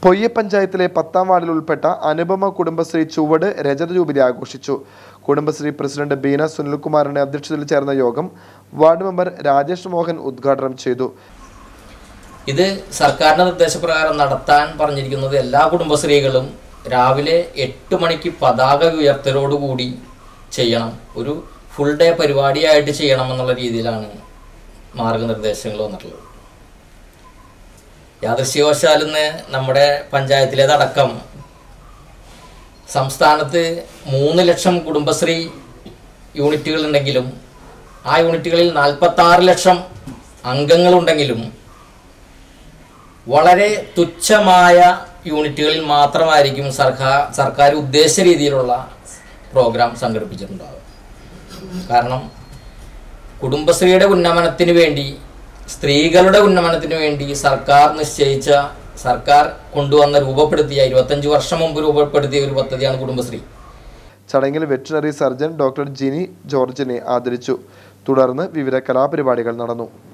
പൊയ്യ പഞ്ചായത്തിലെ പത്താം വാർഡിൽ ഉൾപ്പെട്ട അനുപമ കുടുംബശ്രീ ചുവട് രജത ജൂബിലി ആഘോഷിച്ചു കുടുംബശ്രീ പ്രസിഡന്റ് ബീന സുനിൽകുമാറിന്റെ അധ്യക്ഷതയിൽ ചേർന്ന യോഗം വാർഡ് മെമ്പർ രാജേഷ് മോഹൻ ഉദ്ഘാടനം ചെയ്തു ഇത് സർക്കാരിൻ്റെ നിർദ്ദേശപ്രകാരം നടത്താൻ പറഞ്ഞിരിക്കുന്നത് എല്ലാ കുടുംബശ്രീകളും രാവിലെ എട്ട് മണിക്ക് പതാക ഉയർത്തലോടുകൂടി ചെയ്യണം ഒരു ഫുൾ ഡേ പരിപാടിയായിട്ട് ചെയ്യണം എന്നുള്ള രീതിയിലാണ് മാർഗനിർദ്ദേശങ്ങൾ വന്നിട്ടുള്ളത് യാദൃശ്യവശാൽ ഇന്ന് നമ്മുടെ പഞ്ചായത്തിലേതടക്കം സംസ്ഥാനത്ത് മൂന്ന് ലക്ഷം കുടുംബശ്രീ യൂണിറ്റുകൾ ഉണ്ടെങ്കിലും ആ യൂണിറ്റുകളിൽ നാൽപ്പത്താറ് ലക്ഷം അംഗങ്ങളുണ്ടെങ്കിലും വളരെ തുച്ഛമായ യൂണിറ്റുകളിൽ മാത്രമായിരിക്കും സർക്കാർ സർക്കാർ ഉദ്ദേശ രീതിയിലുള്ള പ്രോഗ്രാം സംഘടിപ്പിച്ചിട്ടുണ്ടാവുക കാരണം കുടുംബശ്രീയുടെ ഉന്നമനത്തിന് വേണ്ടി സ്ത്രീകളുടെ ഉന്നമനത്തിന് വേണ്ടി സർക്കാർ നിശ്ചയിച്ച സർക്കാർ കൊണ്ടുവന്ന രൂപപ്പെടുത്തിയ ഇരുപത്തഞ്ച് വർഷം മുമ്പ് രൂപപ്പെടുത്തിയ ഒരു പദ്ധതിയാണ് കുടുംബശ്രീ ചടങ്ങിൽ വെറ്റിനറി സർജൻ ഡോക്ടർ ജിനി ജോർജിനെ ആദരിച്ചു തുടർന്ന് വിവിധ കലാപരിപാടികൾ നടന്നു